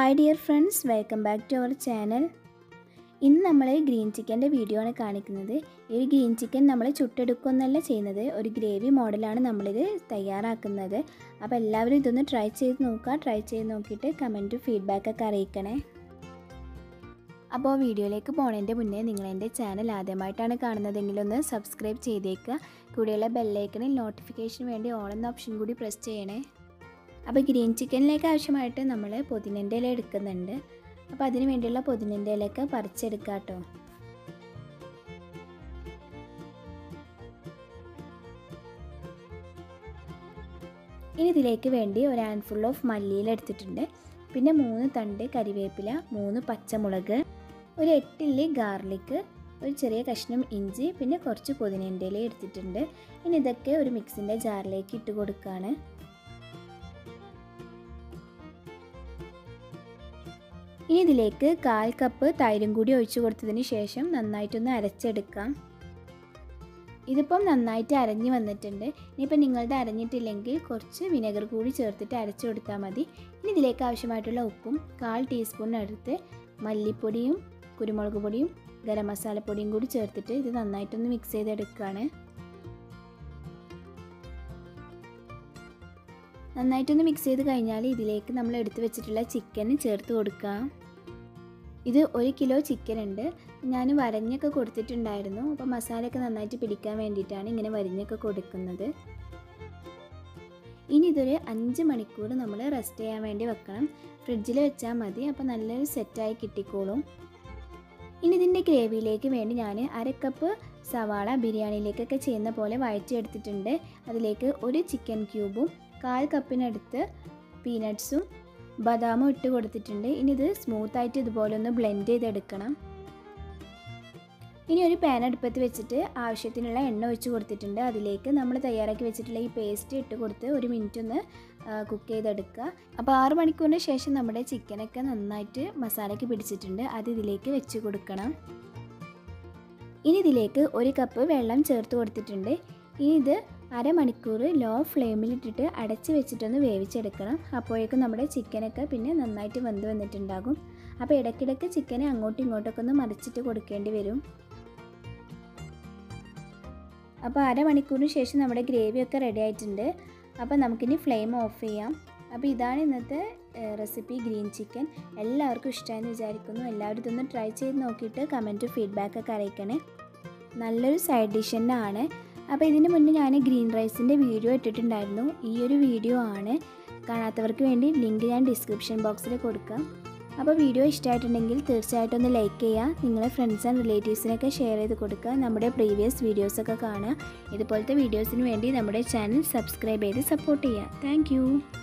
hi dear friends welcome back to our channel ഇന്ന് നമ്മൾ green ചിക്കൻ്റെ വീഡിയോ ആണ് കാണിക്കുന്നത് ഈ ഗ്രീൻ ചിക്കൻ നമ്മൾ ചുട്ടെടുക്കുകയെന്നല്ല ചെയ്യുന്നത് ഒരു ഗ്രേവി മോഡലാണ് നമ്മളിത് തയ്യാറാക്കുന്നത് അപ്പോൾ എല്ലാവരും ഇതൊന്ന് ട്രൈ ചെയ്ത് നോക്കുക ട്രൈ ചെയ്ത് നോക്കിയിട്ട് കമൻറ്റും ഫീഡ്ബാക്കൊക്കെ അറിയിക്കണേ അപ്പോൾ വീഡിയോയിലേക്ക് പോണതിൻ്റെ മുന്നേ നിങ്ങൾ എൻ്റെ ചാനൽ ആദ്യമായിട്ടാണ് കാണുന്നതെങ്കിൽ ഒന്ന് സബ്സ്ക്രൈബ് ചെയ്തേക്കുക കൂടെയുള്ള ബെല്ലൈക്കണിൽ നോട്ടിഫിക്കേഷൻ വേണ്ടി ഓൾ എന്ന ഓപ്ഷൻ കൂടി പ്രസ് ചെയ്യണേ അപ്പോൾ ഗ്രീൻ ചിക്കനിലേക്ക് ആവശ്യമായിട്ട് നമ്മൾ പുതിനൻ്റെ ഇല എടുക്കുന്നുണ്ട് അപ്പോൾ അതിന് വേണ്ടിയുള്ള പുതിനൻ്റെ ഇലയൊക്കെ പറിച്ചെടുക്കുക കേട്ടോ ഇനി ഇതിലേക്ക് വേണ്ടി ഒരു ഹാൻഡ്ഫുൾ ഓഫ് മല്ലിയില എടുത്തിട്ടുണ്ട് പിന്നെ മൂന്ന് തണ്ട് കരിവേപ്പില മൂന്ന് പച്ചമുളക് ഒരു എട്ടില്ലി ഗാർലിക്ക് ഒരു ചെറിയ കഷ്ണം ഇഞ്ചി പിന്നെ കുറച്ച് പുതിനൻ്റെ ഇല എടുത്തിട്ടുണ്ട് ഇനി ഇതൊക്കെ ഒരു മിക്സിൻ്റെ ജാറിലേക്ക് ഇട്ട് കൊടുക്കുകയാണ് ഇനി ഇതിലേക്ക് കാൽ കപ്പ് തൈരും കൂടി ഒഴിച്ചു കൊടുത്തതിന് ശേഷം നന്നായിട്ടൊന്ന് അരച്ചെടുക്കാം ഇതിപ്പം നന്നായിട്ട് അരഞ്ഞു വന്നിട്ടുണ്ട് ഇനിയിപ്പോൾ നിങ്ങളുടെ അരഞ്ഞിട്ടില്ലെങ്കിൽ കുറച്ച് വിനെഗർ കൂടി ചേർത്തിട്ട് അരച്ചു കൊടുത്താൽ മതി ഇനി ഇതിലേക്ക് ആവശ്യമായിട്ടുള്ള ഉപ്പും കാൽ ടീസ്പൂൺ എടുത്ത് മല്ലിപ്പൊടിയും കുരുമുളക് പൊടിയും ഗരം മസാലപ്പൊടിയും കൂടി ചേർത്തിട്ട് ഇത് നന്നായിട്ടൊന്ന് മിക്സ് ചെയ്തെടുക്കുകയാണ് നന്നായിട്ടൊന്ന് മിക്സ് ചെയ്ത് കഴിഞ്ഞാൽ ഇതിലേക്ക് നമ്മൾ എടുത്തു വെച്ചിട്ടുള്ള ചിക്കൻ ചേർത്ത് കൊടുക്കാം ഇത് ഒരു കിലോ ചിക്കൻ ഉണ്ട് ഞാൻ വരഞ്ഞൊക്കെ കൊടുത്തിട്ടുണ്ടായിരുന്നു അപ്പോൾ മസാലയൊക്കെ നന്നായിട്ട് പിടിക്കാൻ വേണ്ടിയിട്ടാണ് ഇങ്ങനെ വരഞ്ഞൊക്കെ കൊടുക്കുന്നത് ഇനി ഇതൊരു അഞ്ച് മണിക്കൂർ നമ്മൾ റെസ്റ്റ് ചെയ്യാൻ വേണ്ടി വെക്കണം ഫ്രിഡ്ജിൽ വെച്ചാൽ മതി അപ്പോൾ നല്ലൊരു സെറ്റായി കിട്ടിക്കോളും ഇനി ഇതിൻ്റെ ഗ്രേവിയിലേക്ക് വേണ്ടി ഞാൻ അര കപ്പ് സവാള ബിരിയാണിയിലേക്കൊക്കെ ചെയ്യുന്ന പോലെ വഴറ്റിയെടുത്തിട്ടുണ്ട് അതിലേക്ക് ഒരു ചിക്കൻ ക്യൂബും കാൽ കപ്പിനടുത്ത് പീനട്ട്സും ബദാമും ഇട്ട് കൊടുത്തിട്ടുണ്ട് ഇനി ഇത് സ്മൂത്തായിട്ട് ഇതുപോലെ ഒന്ന് ബ്ലെൻഡ് ചെയ്തെടുക്കണം ഇനി ഒരു പാൻ അടുപ്പത്ത് വെച്ചിട്ട് ആവശ്യത്തിനുള്ള എണ്ണ ഒഴിച്ച് കൊടുത്തിട്ടുണ്ട് അതിലേക്ക് നമ്മൾ തയ്യാറാക്കി വെച്ചിട്ടുള്ള ഈ പേസ്റ്റ് ഇട്ട് കൊടുത്ത് ഒരു മിനിറ്റ് ഒന്ന് കുക്ക് ചെയ്തെടുക്കുക അപ്പോൾ ആറ് മണിക്കൂറിന് ശേഷം നമ്മുടെ ചിക്കനൊക്കെ നന്നായിട്ട് മസാലയ്ക്ക് പിടിച്ചിട്ടുണ്ട് അത് ഇതിലേക്ക് വെച്ച് കൊടുക്കണം ഇനി ഇതിലേക്ക് ഒരു കപ്പ് വെള്ളം ചേർത്ത് കൊടുത്തിട്ടുണ്ട് ഇനി ഇത് അരമണിക്കൂർ ലോ ഫ്ലെയിമിലിട്ടിട്ട് അടച്ച് വെച്ചിട്ടൊന്ന് വേവിച്ചെടുക്കണം അപ്പോഴേക്കും നമ്മുടെ ചിക്കനൊക്കെ പിന്നെ നന്നായിട്ട് വെന്ത് വന്നിട്ടുണ്ടാകും അപ്പോൾ ഇടയ്ക്കിടയ്ക്ക് ചിക്കനെ അങ്ങോട്ടും ഇങ്ങോട്ടൊക്കെ ഒന്ന് മറിച്ചിട്ട് കൊടുക്കേണ്ടി വരും അപ്പോൾ അരമണിക്കൂറിന് ശേഷം നമ്മുടെ ഗ്രേവിയൊക്കെ റെഡി ആയിട്ടുണ്ട് അപ്പോൾ നമുക്കിനി ഫ്ലെയിം ഓഫ് ചെയ്യാം അപ്പോൾ ഇതാണ് ഇന്നത്തെ റെസിപ്പി ഗ്രീൻ ചിക്കൻ എല്ലാവർക്കും ഇഷ്ടമായെന്ന് വിചാരിക്കുന്നു എല്ലാവരും ഇതൊന്ന് ട്രൈ ചെയ്ത് നോക്കിയിട്ട് കമൻറ്റ് ഫീഡ്ബാക്കൊക്കെ അറിയിക്കണേ നല്ലൊരു സൈഡ് ഡിഷ് തന്നെയാണ് അപ്പോൾ ഇതിന് മുന്നേ ഞാൻ ഗ്രീൻ റൈസിൻ്റെ വീഡിയോ ഇട്ടിട്ടുണ്ടായിരുന്നു ഈ ഒരു വീഡിയോ ആണ് കാണാത്തവർക്ക് വേണ്ടി ലിങ്ക് ഞാൻ ഡിസ്ക്രിപ്ഷൻ ബോക്സിൽ കൊടുക്കാം അപ്പോൾ വീഡിയോ ഇഷ്ടമായിട്ടുണ്ടെങ്കിൽ തീർച്ചയായിട്ടും ഒന്ന് ലൈക്ക് ചെയ്യുക നിങ്ങളെ ഫ്രണ്ട്സ് ആൻഡ് റിലേറ്റീവ്സിനൊക്കെ ഷെയർ ചെയ്ത് കൊടുക്കുക നമ്മുടെ പ്രീവിയസ് വീഡിയോസൊക്കെ കാണുക ഇതുപോലത്തെ വീഡിയോസിന് വേണ്ടി നമ്മുടെ ചാനൽ സബ്സ്ക്രൈബ് ചെയ്ത് സപ്പോർട്ട് ചെയ്യുക താങ്ക്